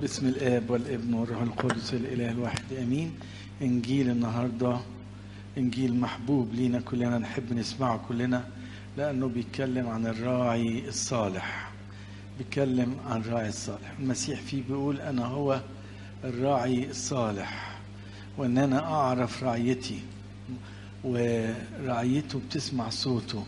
باسم الاب والابن والروح القدس الاله الواحد امين انجيل النهارده انجيل محبوب لينا كلنا نحب نسمعه كلنا لانه بيتكلم عن الراعي الصالح بيتكلم عن الراعي الصالح المسيح فيه بيقول انا هو الراعي الصالح وان انا اعرف رعيتي ورعيته بتسمع صوته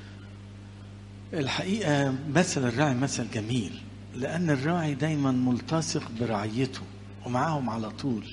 الحقيقه مثل الراعي مثل جميل لأن الراعي دايما ملتصق برعيته ومعاهم على طول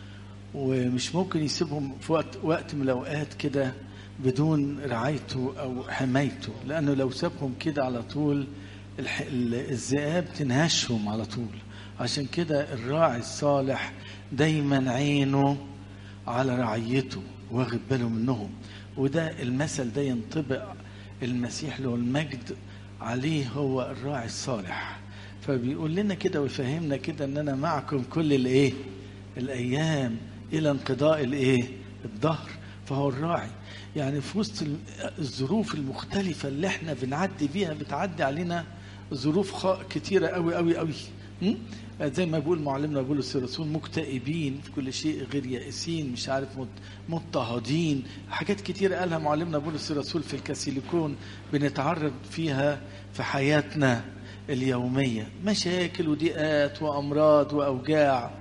ومش ممكن يسيبهم في وقت وقت من الأوقات كده بدون رعايته أو حمايته لأنه لو سابهم كده على طول الح... الذئاب تنهشهم على طول عشان كده الراعي الصالح دايما عينه على رعيته واخد باله منهم وده المثل ده ينطبق المسيح له المجد عليه هو الراعي الصالح فبيقول لنا كده ويفهمنا كده ان انا معكم كل الايه الايام الى انقضاء الايه الظهر فهو الراعي يعني في وسط الظروف المختلفه اللي احنا بنعدي بيها بتعدي علينا ظروف كتيره قوي قوي قوي زي ما بيقول معلمنا بولس الرسول مكتئبين في كل شيء غير يائسين مش عارف مضطهدين حاجات كتيرة قالها معلمنا بولس الرسول في الكاسيليكون بنتعرض فيها في حياتنا اليومية مشاكل وضيقات وأمراض وأوجاع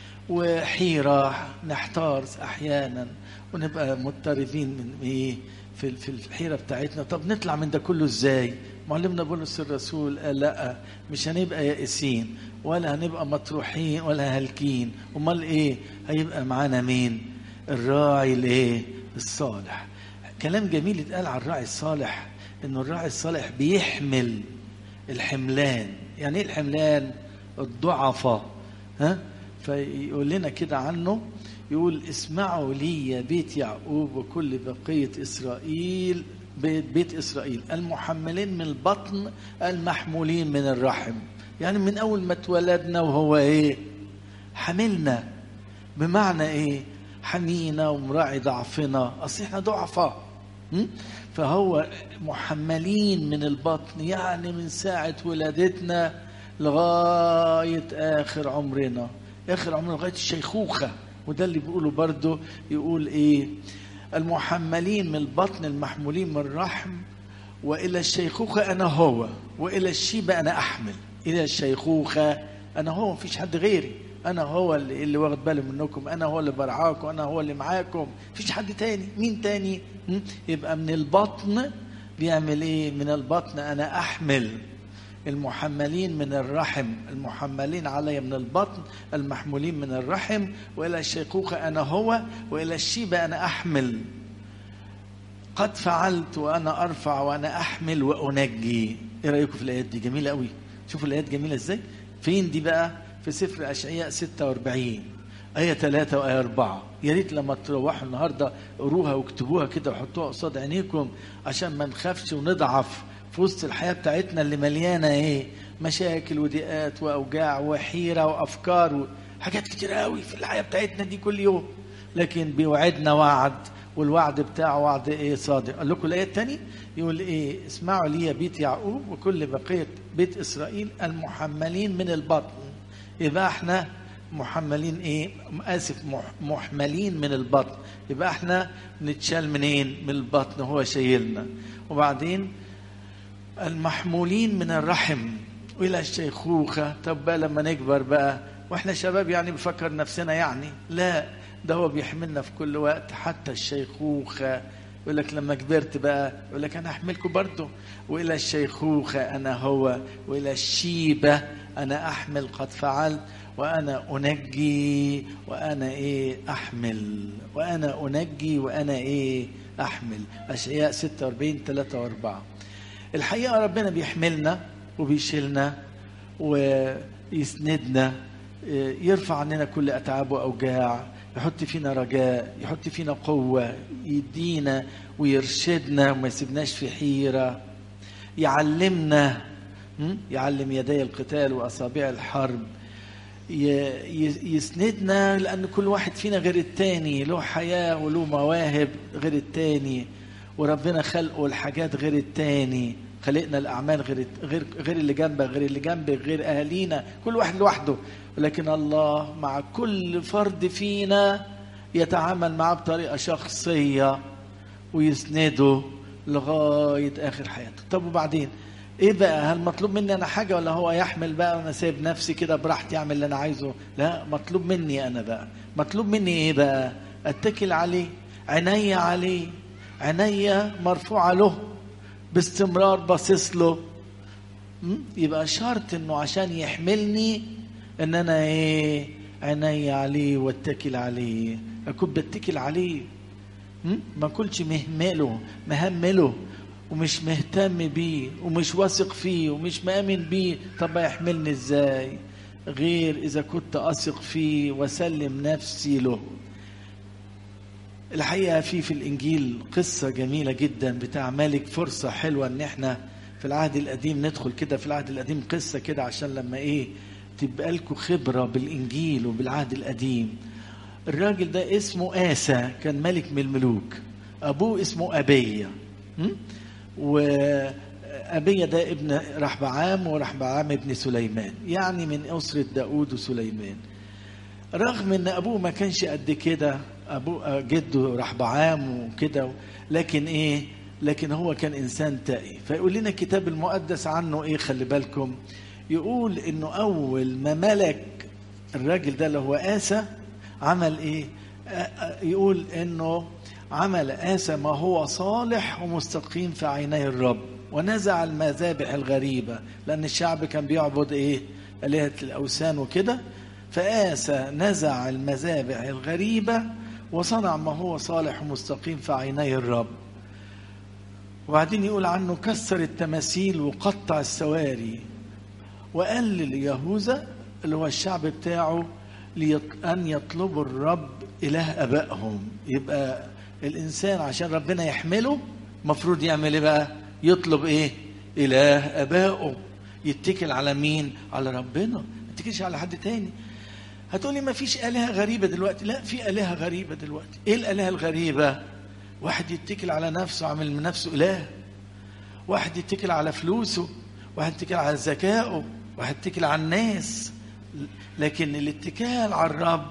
وحيرة نحتار أحيانا ونبقى مضطربين من إيه في في الحيرة بتاعتنا طب نطلع من ده كله إزاي معلمنا بولس الرسول قال لا مش هنبقى يائسين ولا هنبقى مطروحين ولا هالكين امال ايه هيبقى معانا مين الراعي الايه الصالح كلام جميل اتقال على الراعي الصالح انه الراعي الصالح بيحمل الحملان يعني ايه الحملان الضعفاء ها فيقول لنا كده عنه يقول اسمعوا لي يا بيت يعقوب وكل بقية إسرائيل بيت, بيت إسرائيل المحملين من البطن المحمولين من الرحم يعني من أول ما اتولدنا وهو إيه حملنا بمعنى إيه حنينا ومراعي ضعفنا أصل إحنا ضعفاء فهو محملين من البطن يعني من ساعة ولادتنا لغاية آخر عمرنا آخر عمرنا لغاية الشيخوخة وده اللي بيقوله برضه يقول إيه المحملين من البطن المحمولين من الرحم وإلى الشيخوخة أنا هو وإلى الشيبة أنا أحمل إلى الشيخوخة أنا هو مفيش حد غيري أنا هو اللي, اللي واخد بالي منكم أنا هو اللي برعاكم أنا هو اللي معاكم مفيش حد تاني مين تاني يبقى من البطن بيعمل إيه من البطن أنا أحمل المحملين من الرحم المحملين علي من البطن المحمولين من الرحم والى الشيخوخه انا هو والى الشيبه انا احمل قد فعلت وانا ارفع وانا احمل وانجي ايه رايكم في الايات دي جميله قوي شوفوا الايات جميله ازاي فين دي بقى في سفر اشعياء 46 آية 3 وآية 4 يا ريت لما تروحوا النهارده قروها واكتبوها كده وحطوها قصاد عينيكم عشان ما نخافش ونضعف في وسط الحياة بتاعتنا اللي مليانة ايه مشاكل وضيقات وأوجاع وحيرة وأفكار وحاجات كتير قوي في الحياة بتاعتنا دي كل يوم لكن بيوعدنا وعد والوعد بتاعه وعد ايه صادق قال لكم الايه الثانيه يقول ايه اسمعوا لي يا بيت يعقوب وكل بقيه بيت اسرائيل المحملين من البطن يبقى احنا محملين ايه اسف محملين من البطن يبقى احنا نتشال منين من البطن هو شايلنا وبعدين المحمولين من الرحم والى الشيخوخه طب بقى لما نكبر بقى واحنا شباب يعني بنفكر نفسنا يعني لا ده هو بيحملنا في كل وقت حتى الشيخوخه يقول لك لما كبرت بقى يقول لك انا احملكم برضه والى الشيخوخه انا هو والى الشيبه انا احمل قد فعلت وانا انجي وانا ايه احمل وانا انجي وانا ايه احمل اشعياء 46 3 و4 الحقيقه ربنا بيحملنا وبيشيلنا ويسندنا يرفع عننا كل اتعاب واوجاع يحط فينا رجاء يحط فينا قوه يدينا ويرشدنا وما يسيبناش في حيره يعلمنا يعلم يدي القتال واصابع الحرب يسندنا لان كل واحد فينا غير التاني له حياه وله مواهب غير التاني وربنا خلقه الحاجات غير التاني خلقنا الاعمال غير غير غير اللي جنبك غير اللي جنبك غير اهالينا كل واحد لوحده ولكن الله مع كل فرد فينا يتعامل معاه بطريقه شخصيه ويسنده لغايه اخر حياته طب وبعدين ايه بقى هل مطلوب مني انا حاجه ولا هو يحمل بقى وانا سايب نفسي كده براحتي اعمل اللي انا عايزه لا مطلوب مني انا بقى مطلوب مني ايه بقى اتكل عليه عينيا عليه عينيا مرفوعه له باستمرار باصص له م? يبقى شرط انه عشان يحملني ان انا ايه عينيا عليه واتكل عليه اكون بتكل عليه م? ما كنتش مهمله مهمله ومش مهتم بيه ومش واثق فيه ومش مآمن بيه طب يحملني ازاي غير اذا كنت اثق فيه واسلم نفسي له الحقيقه في في الانجيل قصه جميله جدا بتاع ملك فرصه حلوه ان احنا في العهد القديم ندخل كده في العهد القديم قصه كده عشان لما ايه تبقى لكم خبره بالانجيل وبالعهد القديم الراجل ده اسمه آسى كان ملك من الملوك ابوه اسمه ابيه م? وأبية ده ابن رحبعام ورحبعام ابن سليمان يعني من أسرة داود وسليمان رغم ان ابوه ما كانش قد كده ابوه جده رحبعام وكده لكن ايه لكن هو كان انسان تقي فيقول لنا الكتاب المقدس عنه ايه خلي بالكم يقول انه اول ما ملك الراجل ده اللي هو آسى عمل ايه يقول انه عمل آسى ما هو صالح ومستقيم في عيني الرب ونزع المذابح الغريبة لأن الشعب كان بيعبد إيه آلهة الأوثان وكده فآسى نزع المذابح الغريبة وصنع ما هو صالح ومستقيم في عيني الرب وبعدين يقول عنه كسر التماثيل وقطع السواري وقال ليهوذا اللي هو الشعب بتاعه أن يطلبوا الرب إله أبائهم يبقى الإنسان عشان ربنا يحمله مفروض يعمل إيه بقى يطلب إيه إله أبائه يتكل على مين على ربنا ما يتكلش على حد تاني هتقولي ما فيش آلهة غريبة دلوقتي لا في آلهة غريبة دلوقتي إيه الآلهة الغريبة واحد يتكل على نفسه عامل من نفسه إله واحد يتكل على فلوسه واحد يتكل على ذكائه واحد يتكل على الناس لكن الاتكال على الرب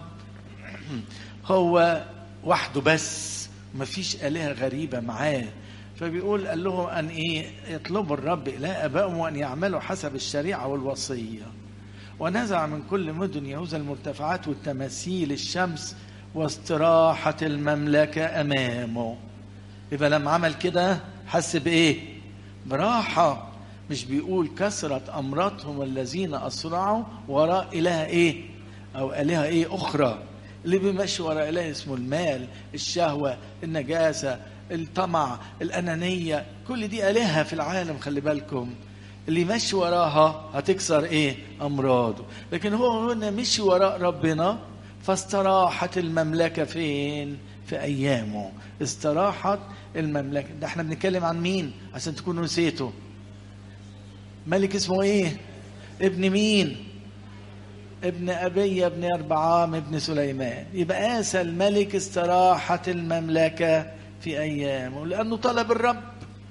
هو وحده بس مفيش آلهة غريبة معاه فبيقول قال لهم أن إيه يطلبوا الرب إله أبائهم وأن يعملوا حسب الشريعة والوصية ونزع من كل مدن يهوذا المرتفعات والتماثيل الشمس واستراحة المملكة أمامه يبقى لما عمل كده حس بإيه براحة مش بيقول كثرت أمراتهم الذين أسرعوا وراء إله إيه أو آلهة إيه أخرى اللي بيمشي وراء إله اسمه المال الشهوة النجاسة الطمع الأنانية كل دي آلهة في العالم خلي بالكم اللي يمشي وراها هتكسر ايه امراضه لكن هو هنا مشي وراء ربنا فاستراحت المملكة فين في ايامه استراحت المملكة ده احنا بنتكلم عن مين عشان تكونوا نسيتوا ملك اسمه ايه ابن مين ابن أبي ابن أربعام ابن سليمان يبقى آسى الملك استراحت المملكة في أيامه لأنه طلب الرب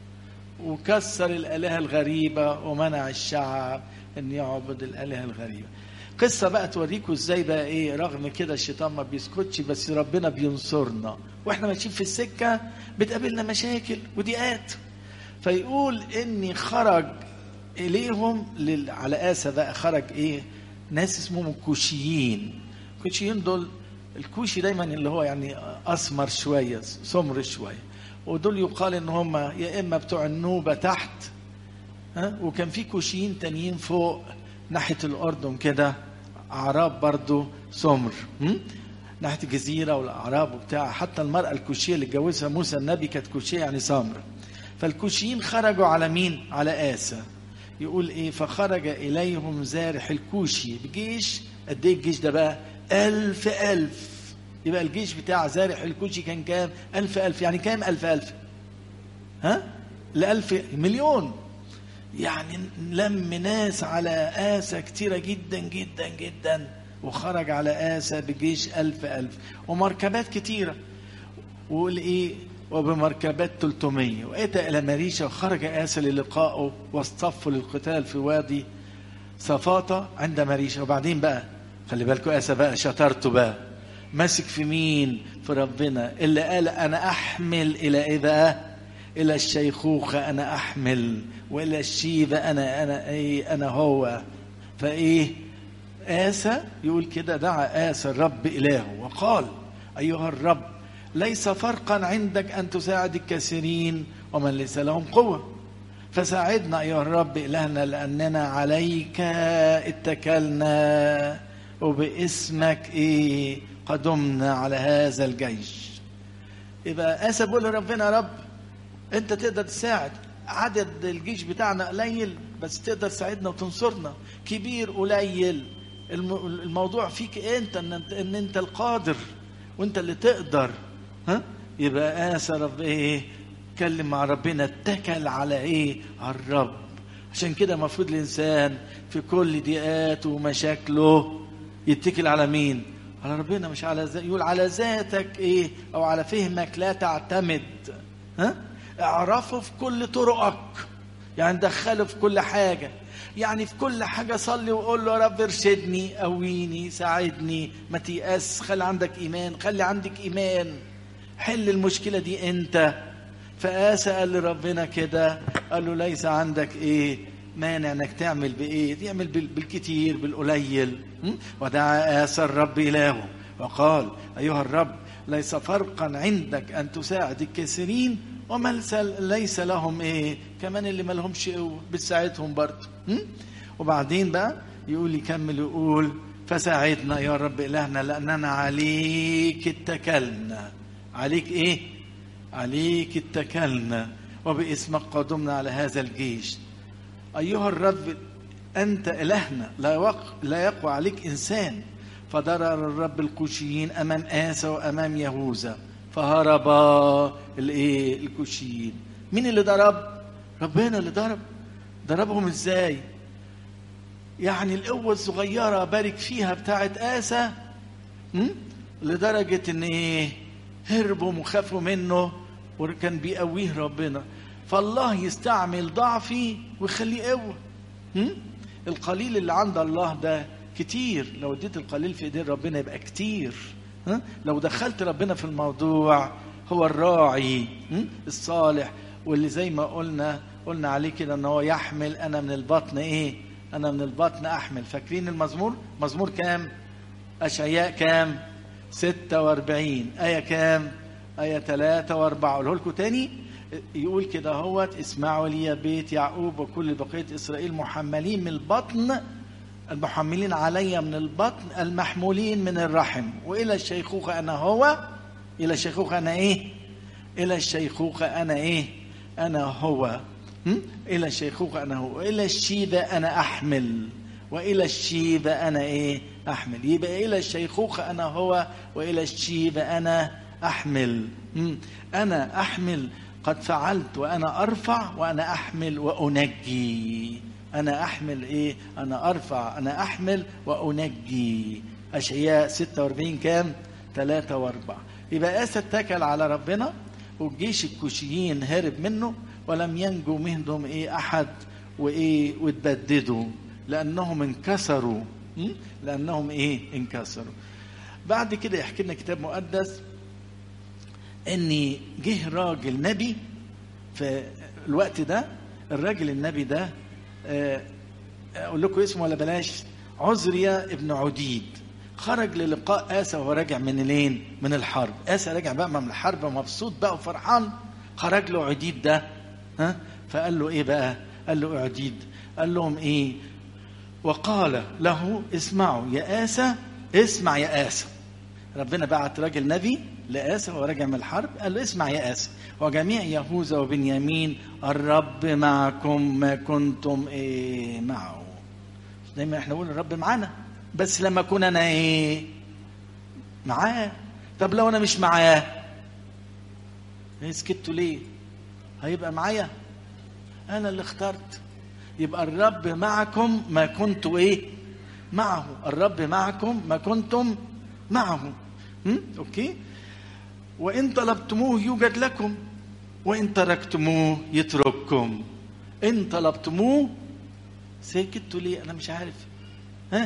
وكسر الآلهة الغريبة ومنع الشعب أن يعبد الآلهة الغريبة قصة بقى توريكم ازاي بقى ايه رغم كده الشيطان ما بيسكتش بس ربنا بينصرنا واحنا ماشيين في السكة بتقابلنا مشاكل وضيقات فيقول اني خرج اليهم لل... على آسى بقى خرج ايه ناس اسمهم الكوشيين الكوشيين دول الكوشي دايما اللي هو يعني اسمر شويه سمر شويه ودول يقال ان هم يا اما بتوع النوبه تحت ها وكان في كوشيين تانيين فوق ناحيه الاردن كده اعراب برضو سمر م? ناحيه الجزيره والاعراب وبتاع حتى المراه الكوشيه اللي اتجوزها موسى النبي كانت كوشيه يعني سمر فالكوشيين خرجوا على مين على آسى يقول ايه فخرج اليهم زارح الكوشي بجيش قد ايه الجيش ده بقى ألف ألف يبقى الجيش بتاع زارح الكوشي كان كام ألف ألف يعني كام ألف ألف ها لألف مليون يعني لم ناس على آسى كتيرة جدا جدا جدا وخرج على آسى بجيش ألف ألف ومركبات كتيرة وقول إيه وبمركبات 300 واتى الى مريشا وخرج اسى للقائه واصطفوا للقتال في وادي صفاطة عند مريشا وبعدين بقى خلي بالكوا اسى بقى شطرته بقى ماسك في مين في ربنا اللي قال انا احمل الى ايه بقى الى الشيخوخه انا احمل والى الشيبه انا انا ايه انا هو فايه آسى يقول كده دعا آسى الرب إلهه وقال أيها الرب ليس فرقا عندك أن تساعد الكثيرين ومن ليس لهم قوة فساعدنا أيها الرب إلهنا لأننا عليك اتكلنا وباسمك إيه قدمنا على هذا الجيش يبقى آسى بيقول لربنا يا رب أنت تقدر تساعد عدد الجيش بتاعنا قليل بس تقدر تساعدنا وتنصرنا كبير قليل الموضوع فيك انت ان انت, إن انت القادر وانت اللي تقدر ها يبقى آسى رب ايه اتكلم مع ربنا اتكل على ايه على الرب عشان كده المفروض الانسان في كل ضيقاته ومشاكله يتكل على مين على ربنا مش على ذات يقول على ذاتك ايه او على فهمك لا تعتمد ها اعرفه في كل طرقك يعني دخله في كل حاجه يعني في كل حاجة صلي وقول له يا رب ارشدني قويني ساعدني ما تيأس خلي عندك إيمان خلي عندك إيمان حل المشكلة دي أنت فآسى قال لربنا كده قال له ليس عندك إيه مانع انك تعمل بايه تعمل بالكتير بالقليل ودعا آسى الرب إلهه وقال أيها الرب ليس فرقا عندك أن تساعد الكثيرين ومن ليس لهم ايه كمان اللي ما لهمش قوه بتساعدهم برضه وبعدين بقى يقول يكمل يقول فساعدنا يا رب الهنا لاننا عليك اتكلنا عليك ايه عليك اتكلنا وباسمك قدمنا على هذا الجيش ايها الرب انت الهنا لا وق... لا يقوى عليك انسان فضرر الرب الكوشيين امام اسى وامام يهوذا فهربا الايه الكوشيين مين اللي ضرب ربنا اللي ضرب ضربهم ازاي يعني القوة الصغيرة بارك فيها بتاعت آسى لدرجة ان ايه هربوا وخافوا منه وكان بيقويه ربنا فالله يستعمل ضعفي ويخليه قوة القليل اللي عند الله ده كتير لو اديت القليل في ايدين ربنا يبقى كتير ها؟ لو دخلت ربنا في الموضوع هو الراعي الصالح واللي زي ما قلنا قلنا عليه كده ان هو يحمل انا من البطن ايه انا من البطن احمل فاكرين المزمور مزمور كام اشعياء كام 46 ايه كام ايه 3 و4 اقول لكم تاني يقول كده هوت اسمعوا لي يا بيت يعقوب وكل بقيه اسرائيل محملين من البطن المحملين علي من البطن المحمولين من الرحم والى الشيخوخه انا هو الى الشيخوخه انا ايه الى الشيخوخه انا ايه انا هو هم؟ الى الشيخوخه انا هو والى الشيبه انا احمل والى الشيبه انا ايه احمل يبقى الى الشيخوخه انا هو والى الشيبه انا احمل هم؟ انا احمل قد فعلت وانا ارفع وانا احمل وانجي أنا أحمل إيه؟ أنا أرفع أنا أحمل وأنجي أشعياء 46 كام؟ 3 و4 يبقى آسى اتكل على ربنا والجيش الكوشيين هرب منه ولم ينجو منهم إيه أحد وإيه واتبددوا لأنهم انكسروا لأنهم إيه انكسروا بعد كده يحكي لنا كتاب مقدس إن جه راجل نبي في الوقت ده الراجل النبي ده اقول لكم اسمه ولا بلاش عزريا ابن عديد خرج للقاء اسى وهو راجع من لين من الحرب اسى راجع بقى من الحرب مبسوط بقى وفرحان خرج له عديد ده ها فقال له ايه بقى قال له عديد قال لهم ايه وقال له اسمعوا يا اسى اسمع يا اسى ربنا بعت راجل نبي لآسى وهو راجع من الحرب قال له اسمع يا آسى وجميع يهوذا وبنيامين الرب معكم ما كنتم ايه معه دايما احنا نقول الرب معانا بس لما اكون انا ايه معاه طب لو انا مش معاه سكتوا ليه هيبقى معايا انا اللي اخترت يبقى الرب معكم ما كنت ايه معه الرب معكم ما كنتم معه هم؟ اوكي وإن طلبتموه يوجد لكم وإن تركتموه يترككم إن طلبتموه سكتوا ليه أنا مش عارف ها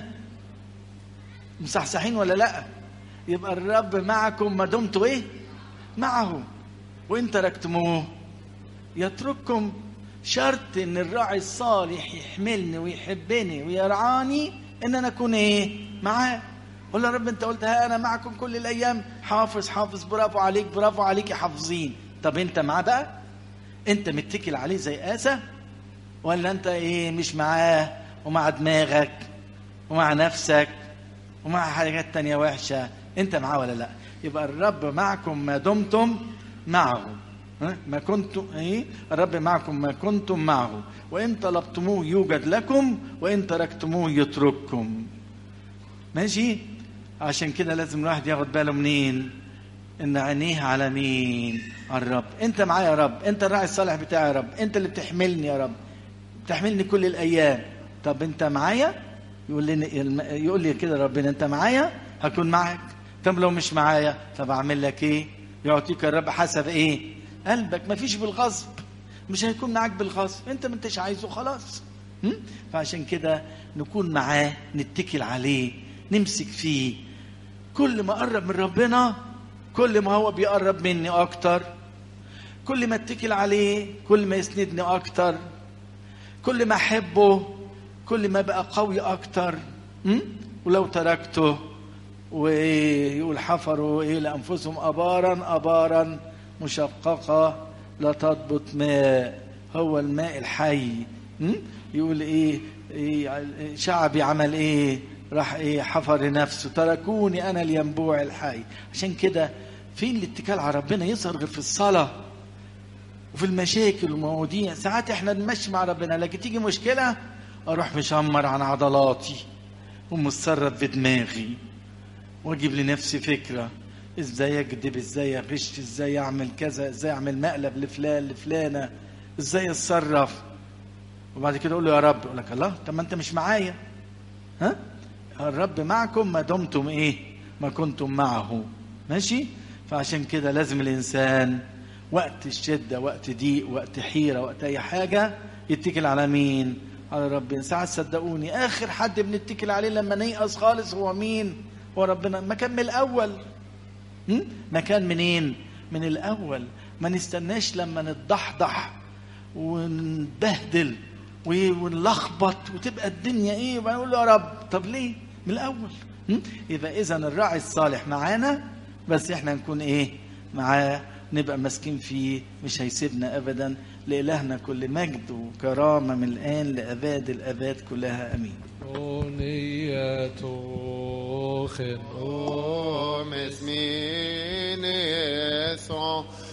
مصحصحين ولا لا يبقى الرب معكم ما دمتوا ايه معه وان تركتموه يترككم شرط ان الراعي الصالح يحملني ويحبني ويرعاني ان انا اكون ايه معاه قول يا رب انت قلت ها انا معكم كل الايام حافظ حافظ برافو عليك برافو عليك يا حافظين طب انت معاه بقى انت متكل عليه زي اسى ولا انت ايه مش معاه ومع دماغك ومع نفسك ومع حاجات تانية وحشة انت معاه ولا لا يبقى الرب معكم ما دمتم معه ها؟ ما كنتم ايه الرب معكم ما كنتم معه وان طلبتموه يوجد لكم وان تركتموه يترككم ماشي عشان كده لازم الواحد ياخد باله منين ان عينيه على مين على الرب انت معايا يا رب انت الراعي الصالح بتاعي يا رب انت اللي بتحملني يا رب بتحملني كل الايام طب انت معايا يقول لي يقول لي كده ربنا انت معايا هكون معاك طب لو مش معايا طب اعمل لك ايه يعطيك الرب حسب ايه قلبك ما فيش بالغصب مش هيكون معاك بالغصب انت ما انتش عايزه خلاص م? فعشان كده نكون معاه نتكل عليه نمسك فيه كل ما قرب من ربنا كل ما هو بيقرب مني اكتر كل ما اتكل عليه كل ما يسندني اكتر كل ما احبه كل ما بقى قوي اكتر م? ولو تركته ويقول حفروا ايه لانفسهم ابارا ابارا مشققه لا تضبط ماء هو الماء الحي م? يقول ايه, إيه شعبي عمل ايه راح ايه حفر لنفسه تركوني انا الينبوع الحي عشان كده فين الاتكال على ربنا يظهر غير في الصلاه وفي المشاكل والمواضيع ساعات احنا نمشي مع ربنا لكن تيجي مشكله اروح مشمر عن عضلاتي ومتصرف في دماغي واجيب لنفسي فكره ازاي اكذب ازاي اغش ازاي اعمل كذا ازاي اعمل مقلب لفلان لفلانه ازاي اتصرف وبعد كده اقول له يا رب اقول لك الله طب ما انت مش معايا ها الرب معكم ما دمتم ايه ما كنتم معه ماشي فعشان كده لازم الانسان وقت الشده وقت ضيق وقت حيره وقت اي حاجه يتكل على مين على ربنا ساعات صدقوني اخر حد بنتكل عليه لما نيأس خالص هو مين هو ربنا ما كان من الاول ما كان منين من الاول ما نستناش لما نتضحضح ونبهدل ونلخبط وتبقى الدنيا ايه ونقول يا رب طب ليه من الاول يبقى اذا الراعي الصالح معانا بس احنا نكون ايه معاه نبقى ماسكين فيه مش هيسيبنا ابدا لإلهنا كل مجد وكرامة من الآن لأباد الأباد كلها أمين أغنية خن Om es min